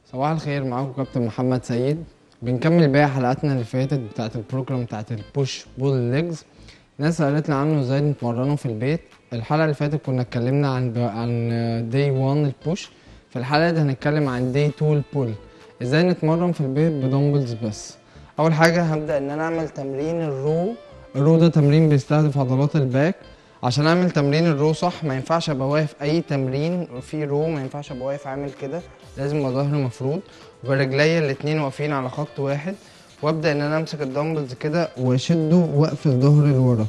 صباح الخير معاكم كابتن محمد سيد بنكمل باقي حلقاتنا اللي فاتت بتاعت البروجرام بتاعت البوش بول ليجز ناس سألتنا عنه ازاي نتمرنه في البيت الحلقة اللي فاتت كنا اتكلمنا عن ب... عن داي 1 البوش في الحلقة دي هنتكلم عن داي 2 البول ازاي نتمرن في البيت بدمبلز بس اول حاجة هبدأ ان انا اعمل تمرين الرو الرو ده تمرين بيستهدف عضلات الباك عشان اعمل تمرين الرو صح ما ينفعش ابقى واقف اي تمرين في رو ما ينفعش ابقى واقف عامل كده لازم يبقى ظهري مفرود ورجليا الاتنين واقفين على خط واحد وابدا ان انا امسك الدمبلز كده واشده واقفل ظهري لورا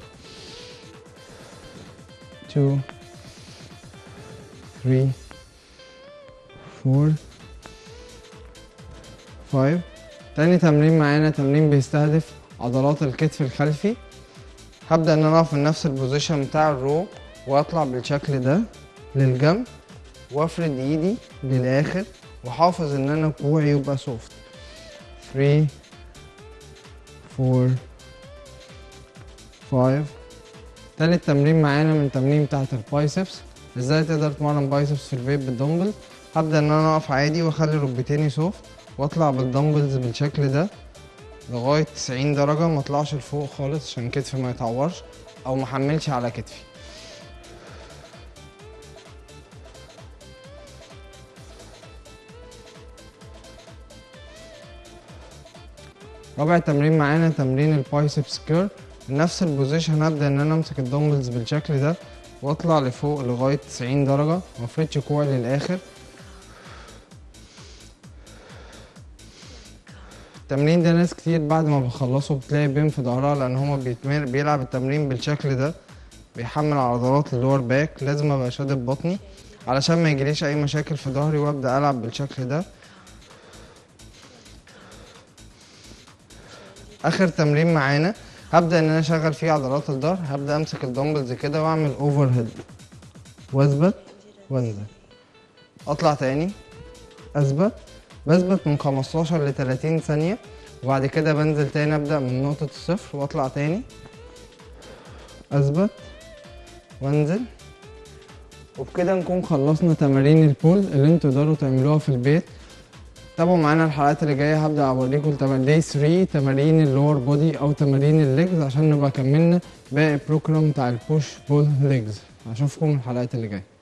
2 3 4 5 تاني تمرين معانا تمرين بيستهدف عضلات الكتف الخلفي هبدأ ان انا اقف في نفس البوزيشن بتاع الرو واطلع بالشكل ده للجنب وافرد ايدي للاخر وحافظ ان انا كوعي يبقى سوفت 3 4 5 تالت تمرين معانا من التمرين بتاعت البايسبس ازاي تقدر تمرن بايسبس في البيت بالدمبل هبدأ ان انا اقف عادي واخلي ركبتيني سوفت واطلع بالدمبلز بالشكل ده لغاية 90 درجة ما اطلعش لفوق خالص عشان كتفي ما يتعورش او ما حملش على كتفي رابع تمرين معانا تمرين البايسبس كير نفس البوزيشن هبدأ ان انا امسك الدمبلز بالشكل ده واطلع لفوق لغاية 90 درجة مفردش كوعي للاخر التمرين ده ناس كتير بعد ما بيخلصوا بتلاقي بين في ظهرها لان هما بيتمر بيلعب التمرين بالشكل ده بيحمل عضلات اللور باك لازم ابقى شادد بطني علشان ما يجيليش اي مشاكل في ظهري وابدا العب بالشكل ده اخر تمرين معانا هبدا ان انا اشغل فيه عضلات الظهر هبدا امسك الدمبلز كده واعمل اوفر هيد واثبت وانزل اطلع تاني اثبت بثبت من 15 ل 30 ثانية وبعد كده بنزل تاني ابدأ من نقطة الصفر واطلع تاني اثبت وانزل وبكده نكون خلصنا تمارين البول اللي انتوا تقدروا تعملوها في البيت تابعوا معانا الحلقات اللي جايه هبدا اوريكم تمارين داي 3 تمارين اللور بودي او تمارين الليجز عشان نبقى كملنا باقي البروجرام بتاع البوش بول ليجز اشوفكم الحلقات اللي جايه